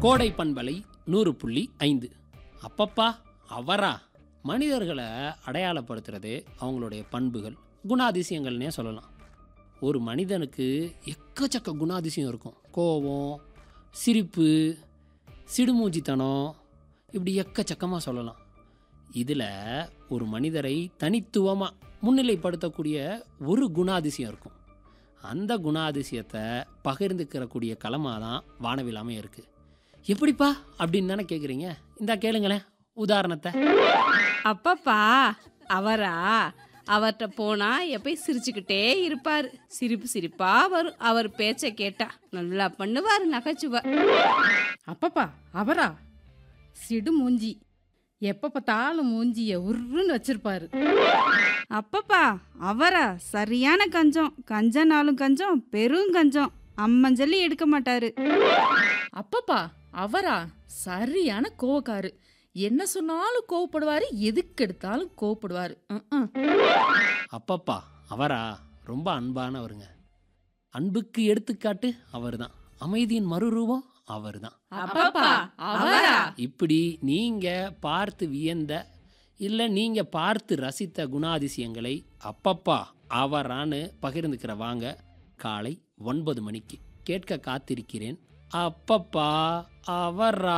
கோடை பண்பலை நூறு புள்ளி ஐந்து அப்பப்பா அவரா மனிதர்களை அடையாளப்படுத்துறது அவங்களுடைய பண்புகள் குணாதிசயங்கள்னே சொல்லலாம் ஒரு மனிதனுக்கு எக்கச்சக்க குணாதிசயம் இருக்கும் கோபம் சிரிப்பு சிடுமூஞ்சித்தனம் இப்படி எக்கச்சக்கமாக சொல்லலாம் இதில் ஒரு மனிதரை தனித்துவமாக முன்னிலைப்படுத்தக்கூடிய ஒரு குணாதிசயம் இருக்கும் அந்த குணாதிசயத்தை பகிர்ந்துக்கிறக்கூடிய களமாக தான் வானவிலாமே இருக்குது எப்படிப்பா அப்படின்னு தானே கேட்குறீங்க இந்தா கேளுங்களேன் உதாரணத்தை அப்பப்பா அவரா அவர்கிட்ட போனா எப்பயும் சிரிச்சுக்கிட்டே இருப்பாரு சிரிப்பு சிரிப்பா வரும் அவர் பேச்சை கேட்டா நல்லா பண்ணுவாரு நகைச்சுவை அப்பப்பா அவரா சிடு மூஞ்சி எப்ப பார்த்தாலும் மூஞ்சிய உருன்னு வச்சிருப்பாரு அப்பப்பா அவரா சரியான கஞ்சம் கஞ்சனாலும் கஞ்சம் பெரும் கஞ்சம் அம்மஞ்சல்லி எடுக்க மாட்டாரு அப்பப்பா அவரா சரியான கோவக்காரு என்ன சொன்னாலும் கோவப்படுவாரு எதுக்கு எடுத்தாலும் கோவப்படுவாரு ம்ம். அப்பப்பா அவரா ரொம்ப அன்பானவருங்க அன்புக்கு எடுத்துக்காட்டு அவர்தான் அமைதியின் மறுரூபம் அவர்தான் அப்பப்பா அவரா இப்படி நீங்கள் பார்த்து வியந்த இல்லை நீங்கள் பார்த்து ரசித்த குணாதிசயங்களை அப்பப்பா அவரான்னு பகிர்ந்துக்கிற வாங்க காலை ஒன்பது மணிக்கு கேட்க காத்திருக்கிறேன் அப்பப்பா அவரா